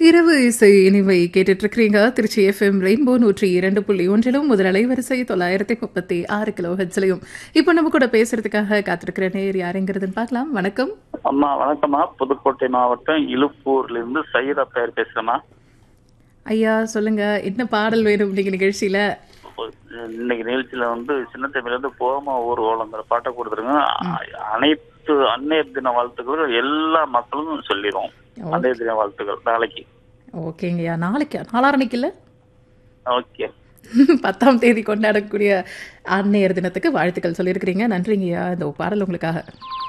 இரவு இசை இனிமை கேட்டுட்டு இருக்கிறீங்க திருச்சி எஃப்எம் ரெயின்போ நூற்றி இரண்டு புள்ளி ஒன்றிலும் முதல் அலைவரிசை தொள்ளாயிரத்தி முப்பத்தி ஆறு கிலோ ஹெட்ஸ்லையும் இப்போ நம்ம கூட பேசுறதுக்காக காத்திருக்கிற நேர் யாருங்கிறதுன்னு பார்க்கலாம் வணக்கம் அம்மா வணக்கம்மா புதுக்கோட்டை மாவட்டம் இலுப்பூர்ல இருந்து சையதா பேர் பேசுறேம்மா ஐயா சொல்லுங்க என்ன பாடல் வேணும் இன்னைக்கு நிகழ்ச்சியில இன்னைக்கு நிகழ்ச்சியில வந்து சின்ன தம்பில இருந்து போமா ஊர் ஓலங்கிற பாட்டை கொடுத்துருங்க அ- அனைத்து அன்னையர் தின வாழ்த்துக்கள் எல்லா மக்களும் சொல்லிடுவோம் அன்னையர் தின வாழ்த்துக்கள் நாளைக்கு ஓகேங்கய்யா நாளைக்கா நாளாரணிக்கு இல்ல ஓகே பத்தாம் தேதி கொண்டாடக்கூடிய அன்னையர் தினத்துக்கு வாழ்த்துக்கள் சொல்லியிருக்கிறீங்க நன்றிங்கய்யா இந்த பாடல் உங்களுக்காக